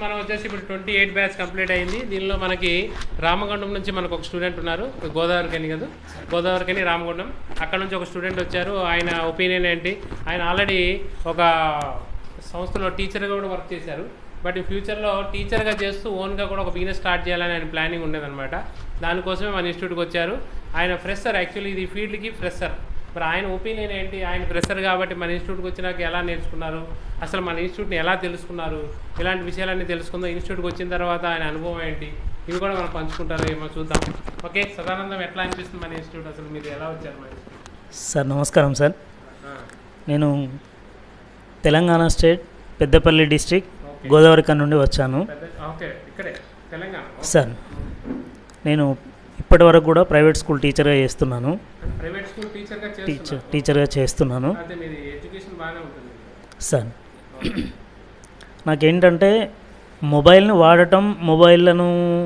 మనం వచ్చేసి ఇప్పుడు ట్వంటీ ఎయిట్ బ్యాచ్ కంప్లీట్ అయింది దీనిలో మనకి రామగుండం నుంచి మనకు ఒక స్టూడెంట్ ఉన్నారు గోదావరికని కదా గోదావరికని రామగుండం అక్కడ నుంచి ఒక స్టూడెంట్ వచ్చారు ఆయన ఒపీనియన్ ఏంటి ఆయన ఆల్రెడీ ఒక సంస్థలో టీచర్గా కూడా వర్క్ చేశారు బట్ ఈ ఫ్యూచర్లో టీచర్గా చేస్తూ ఓన్గా కూడా ఒక బిజినెస్ స్టార్ట్ చేయాలని ఆయన ప్లానింగ్ ఉండేదన్నమాట దానికోసమే మన ఇన్స్టిట్యూట్కి వచ్చారు ఆయన ఫ్రెషర్ యాక్చువల్లీ ఇది ఫీల్డ్కి ఫ్రెషర్ మరి ఆయన ఒపీనియన్ ఏంటి ఆయన ఫ్రెషర్ కాబట్టి మన ఇన్స్టిట్యూట్కి వచ్చినాక ఎలా నేర్చుకున్నారు అసలు మన ఇన్స్టిట్యూట్ని ఎలా తెలుసుకున్నారు ఇలాంటి విషయాలన్నీ తెలుసుకుందాం ఇన్స్టిట్యూట్కి వచ్చిన తర్వాత ఆయన అనుభవం ఏంటి ఇవి కూడా మనం పంచుకుంటారు ఏమో చూద్దాం ఓకే సదానందం ఎట్లా అనిపిస్తుంది మన ఇన్స్టిట్యూట్ అసలు మీరు ఎలా వచ్చారు మన ఇన్స్టిట్యూట్ సార్ నమస్కారం సార్ నేను Telangana state Peddapalli district Godavarikhani నుండి వచ్చాను పెద్ద ఓకే ఇక్కడే తెలంగాణ సార్ నేను ఇప్పటి వరకు కూడా ప్రైవేట్ స్కూల్ టీచర్గా చేస్తున్నాను ప్రైవేట్ స్కూల్ టీచర్గా టీచర్ చేస్తున్నారు టీచర్గా చేస్తున్నాను అదే మీది ఎడ్యుకేషన్ బాగానే ఉంటుంది సార్ నాకేంటంటే మొబైల్ని వాడటం మొబైల్లను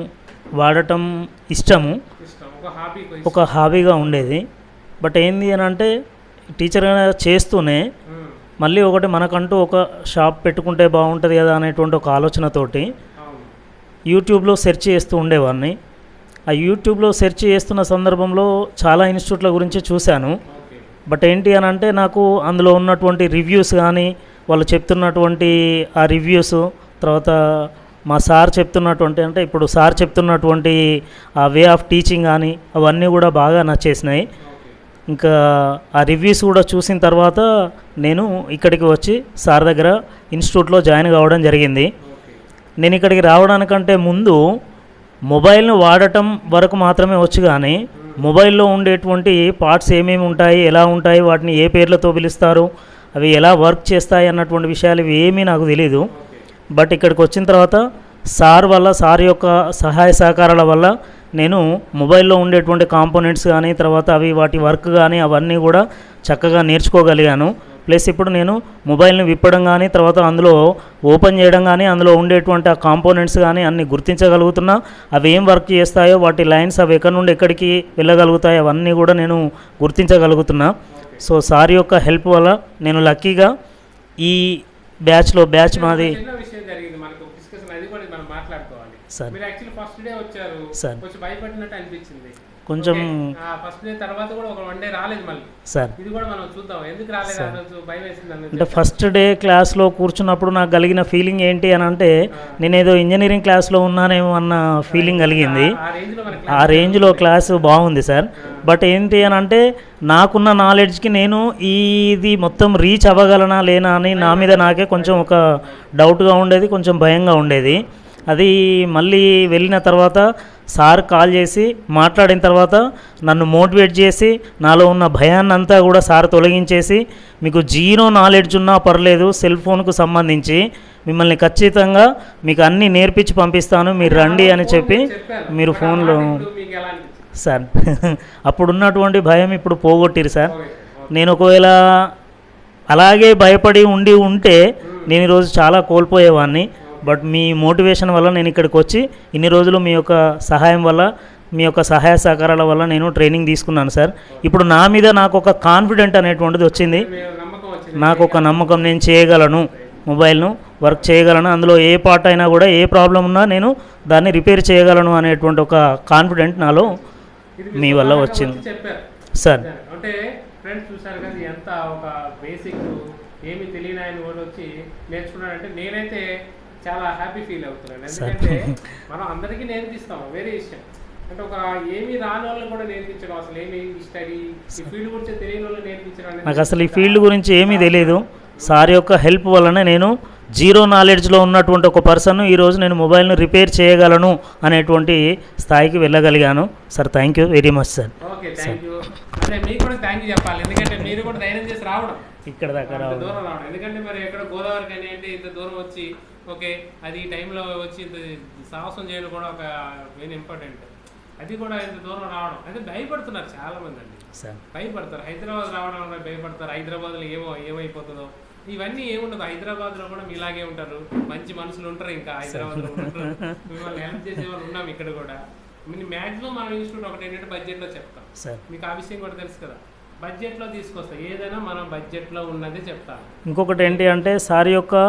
వాడటం ఇష్టము ఇష్టం ఒక హాబీ ఒక హాబీగా ఉండేది బట్ ఏంది అని అంటే టీచర్గా చేస్తూనే మళ్ళీ ఒకటి మనకంటూ ఒక షాప్ పెట్టుకుంటే బాగుంటుంది కదా అనేటువంటి ఒక ఆలోచనతోటి అవును యూట్యూబ్లో సెర్చ్ చేస్తూ ఉండేవాడిని ఆ యూట్యూబ్లో సెర్చ్ చేస్తున్న సందర్భంలో చాలా ఇన్స్టిట్యూట్ల గురించి చూశాను ఓకే బట్ ఏంటి అని అంటే నాకు అందులో ఉన్నటువంటి రివ్యూస్ కానీ వాళ్ళు చెప్తున్నటువంటి ఆ రివ్యూస్ తర్వాత మా సార్ చెప్తున్నటువంటి అంటే ఇప్పుడు సార్ చెప్తున్నటువంటి ఆ వే ఆఫ్ టీచింగ్ కానీ అవన్నీ కూడా బాగా నచ్చేసినాయి ఓకే ఇంకా ఆ రివ్యూస్ కూడా చూసిన తర్వాత నేను ఇక్కడికి వచ్చి సార్ దగ్గర ఇన్స్టిట్యూట్లో జాయిన్ కావడం జరిగింది ఓకే నేను ఇక్కడికి రావడానికంటే ముందు మొబైల్ను వాడటం వరకు మాత్రమే వచ్చు కానీ మొబైల్లో ఉండేటువంటి పార్ట్స్ ఏమేమి ఉంటాయి ఎలా ఉంటాయి వాటిని ఏ పేర్లతో పిలుస్తారు అవి ఎలా వర్క్ చేస్తాయి అన్నటువంటి విషయాలు ఇవి ఏమీ నాకు తెలియదు ఓకే బట్ ఇక్కడికి వచ్చిన తర్వాత సార్ వల్ల సార్ యొక్క సహాయ సహకారాల వల్ల నేను మొబైల్లో ఉండేటువంటి కాంపోనెంట్స్ కానీ తర్వాత అవి వాటి వర్క్ కానీ అవన్నీ కూడా చక్కగా నేర్చుకోగలిగాను ప్లస్ ఇప్పుడు నేను మొబైల్ని విప్పడం కానీ తర్వాత అందులో ఓపెన్ చేయడం కానీ అందులో ఉండేటువంటి ఆ కాంపోనెంట్స్ కానీ అన్ని గుర్తించగలుగుతున్నా అవి ఏం వర్క్ చేస్తాయో వాటి లైన్స్ అవి ఎక్కడి నుండి ఎక్కడికి వెళ్ళగలుగుతాయో అవన్నీ కూడా నేను గుర్తించగలుగుతున్నా సో సార్ యొక్క హెల్ప్ వల్ల నేను లక్కీగా ఈ బ్యాచ్లో బ్యాచ్ మాది చిన్న విషయం జరిగింది మనకు డిస్కషన్ అది కూడా మనం మాట్లాడుకోవాలి సార్. మీరు యాక్చువల్లీ ఫస్ట్ డే వచ్చారు సార్. కొంచెం భయపడినట్టు అనిపించింది కొంచెం ఫస్ట్ డే తర్వాత కూడా ఒక వన్ డే రాలేదు మళ్ళీ సార్ ఇది కూడా మనం చూద్దాం ఎందుకు రాలేదు ఆ రోజు భయం వేసింది అంటే అన్నది ఫస్ట్ డే క్లాస్లో కూర్చున్నప్పుడు నాకు కలిగిన ఫీలింగ్ ఏంటి అని అంటే నేనేదో ఇంజనీరింగ్ క్లాస్లో ఉన్నానేమో అన్న ఫీలింగ్ కలిగింది ఆ రేంజ్ లో మనకి ఆ రేంజ్లో క్లాసు బాగుంది సార్ బట్ ఏంటి అని అంటే నాకున్న నాలెడ్జ్కి నేను ఇది మొత్తం రీచ్ అవ్వగలనా లేనా అని నా మీద నాకే కొంచెం ఒక డౌట్గా ఉండేది కొంచెం భయంగా ఉండేది అది మళ్ళీ వెళ్ళిన తర్వాత సార్ కాల్ చేసి మాట్లాడిన తర్వాత నన్ను మోటివేట్ చేసి నాలో ఉన్న భయాన్ని అంతా కూడా సార్ తొలగించేసి మీకు జీరో నాలెడ్జ్ ఉన్నా పర్లేదు సెల్ ఫోన్కు సంబంధించి మిమ్మల్ని ఖచ్చితంగా మీకు అన్నీ నేర్పించి పంపిస్తాను మీరు రండి అని చెప్పి చెప్పాను మీరు మరి ఫోన్లో ఆ మాట ఇప్పుడు మీకు ఎలా అనిపించింది సార్ అప్పుడు ఉన్నటువంటి భయం ఇప్పుడు పోగొట్టిరు సార్ ఓకే, ఓకే. నేను ఒకవేళ అలాగే భయపడి ఉండి ఉంటే నేను ఈరోజు చాలా కోల్పోయేవాడిని బట్ మీ మోటివేషన్ వల్ల నేను ఇక్కడికి వచ్చి ఇన్ని రోజులు మీ యొక్క సహాయం వల్ల మీ యొక్క సహాయ సహకారాల వల్ల నేను ట్రైనింగ్ తీసుకున్నాను సార్ ఇప్పుడు నా మీద నాకు ఒక కాన్ఫిడెంట్ అనేటువంటిది వచ్చింది మీరు నమ్మకం వచ్చింది నాకు ఒక నమ్మకం నేను చేయగలను మొబైల్ను వర్క్ చేయగలను అందులో ఏ పార్ట్ అయినా కూడా ఏ ప్రాబ్లం ఉన్నా నేను దాన్ని రిపేర్ చేయగలను అనేటువంటి ఒక కాన్ఫిడెంట్ నాలో ఇది మీ వల్ల సొంతంగా వచ్చింది. వచ్చి చెప్పారు సార్ అంటే ఫ్రెండ్స్ చూసారు కదా ఎంత ఒక బేసిక్ ఏమి తెలియని ఆయన కూడా వచ్చి నేర్చుకున్నాడంటే నేనైతే చాలా హ్యాపీ ఫీల్ అవుతున్నాను సార్. ఎందుకంటే మనం అందరికీ నేర్పిస్తాం వేరే విషయం అంటే ఒక ఏమి రాని వాళ్ళని కూడా నేర్పించడం అసలు ఏమి స్టడీ ఈ ఫీల్డ్ గురించి తెలియని వాళ్ళు నేర్పించడం అనేది నాకు అసలు ఈ ఫీల్డ్ గురించి ఏమీ తెలియదు సార్ యొక్క హెల్ప్ వలన నేను జీరో నాలెడ్జ్లో ఉన్నటువంటి ఒక పర్సన్ ఈరోజు నేను మొబైల్ను రిపేర్ చేయగలను అనేటువంటి స్థాయికి వెళ్ళగలిగాను sir thank you very much sir okay thank you అంటే మీకు కూడా థ్యాంక్ యూ చెప్పాలి ఎందుకంటే మీరు కూడా ధైర్యం చేసి రావడం ఇక్కడ దాకా అంత రావడం దూరం రావడం ఎందుకంటే మరి ఎక్కడ గోదావరి కానీ ఏంటి ఇంత దూరం వచ్చి ఓకే అది ఈ టైంలో వచ్చి ఇంత సాహసం చేయడం కూడా ఒక మెయిన్ ఇంపార్టెంట్ అది కూడా ఇంత దూరం రావడం అయితే భయపడుతున్నారు చాలా మంది అండి సార్ భయపడతారు హైదరాబాద్ రావడం వల్ల భయపడతారు హైదరాబాద్లో ఏమో ఏమైపోతుందో ఇవన్నీ ఏముండదు హైదరాబాద్లో కూడా మీలాగే ఉంటారు మంచి మనుషులు ఉంటారు ఇంకా హైదరాబాద్లో ఉంటారు మిమ్మల్ని హెల్ప్ చేసే వాళ్ళు ఉన్నాం ఇక్కడ కూడా మ్యాక్సిమం మన ఇన్స్టిట్యూట్ ఒకటి ఏంటంటే బడ్జెట్లో చెప్తాం సార్ మీకు ఆ విషయం కూడా తెలుసు కదా బడ్జెట్లో తీసుకొస్తాం ఏదైనా మనం బడ్జెట్లో ఉన్నదే చెప్తాం ఇంకొకటి ఏంటి అంటే సార్ యొక్క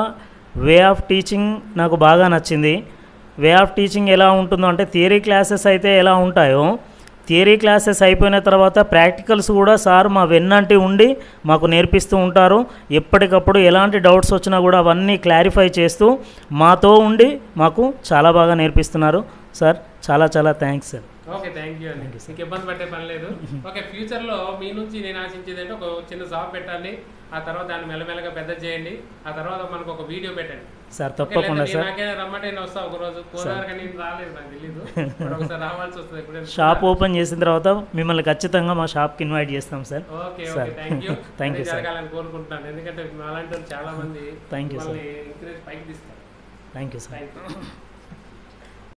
వే ఆఫ్ టీచింగ్ నాకు బాగా నచ్చింది వే ఆఫ్ టీచింగ్ ఎలా ఉంటుందో అంటే థియరీ క్లాసెస్ అయితే ఎలా ఉంటాయో థియరీ క్లాసెస్ అయిపోయిన తర్వాత ప్రాక్టికల్స్ కూడా సార్ మా వెన్నంటి ఉండి మాకు నేర్పిస్తూ ఉంటారు ఎప్పటికప్పుడు ఎలాంటి డౌట్స్ వచ్చినా కూడా అవన్నీ క్లారిఫై చేస్తూ మాతో ఉండి మాకు చాలా బాగా నేర్పిస్తున్నారు సార్ చాలా చాలా thanks sir okay thank you అండి మీకు ఇబ్బంది పెట్టే పని లేదు ఓకే ఫ్యూచర్లో మీ నుంచి నేను ఆశించేది అంటే ఒక చిన్న షాప్ పెట్టండి ఆ తర్వాత దాన్ని మెల్లమెల్లగా పెద్ద చేయండి ఆ తర్వాత మనకు ఒక వీడియో పెట్టండి సార్ ఓకే, తప్పకుండా లేదా సార్ నాకైనా రమ్మంటే నేను వస్తా ఒక రోజు గోదావరికి నేను రాలేదు నాకు తెలీదు ఇప్పుడు ఒకసారి రావాల్సి వస్తుంది ఎప్పుడైనా షాప్ ఓపెన్ చేసిన తర్వాత మిమ్మల్ని ఖచ్చితంగా మా షాప్కి ఇన్వైట్ చేస్తాం sir okay okay sir. Thank you Thank you, sir. జరగాలని కోరుకుంటున్నాను ఎందుకంటే అలాంటి వాళ్ళు చాలా మంది Thank you, sir. మిమ్మల్ని ఎంకరేజ్ పైకి తీస్తారు thank you sir thank you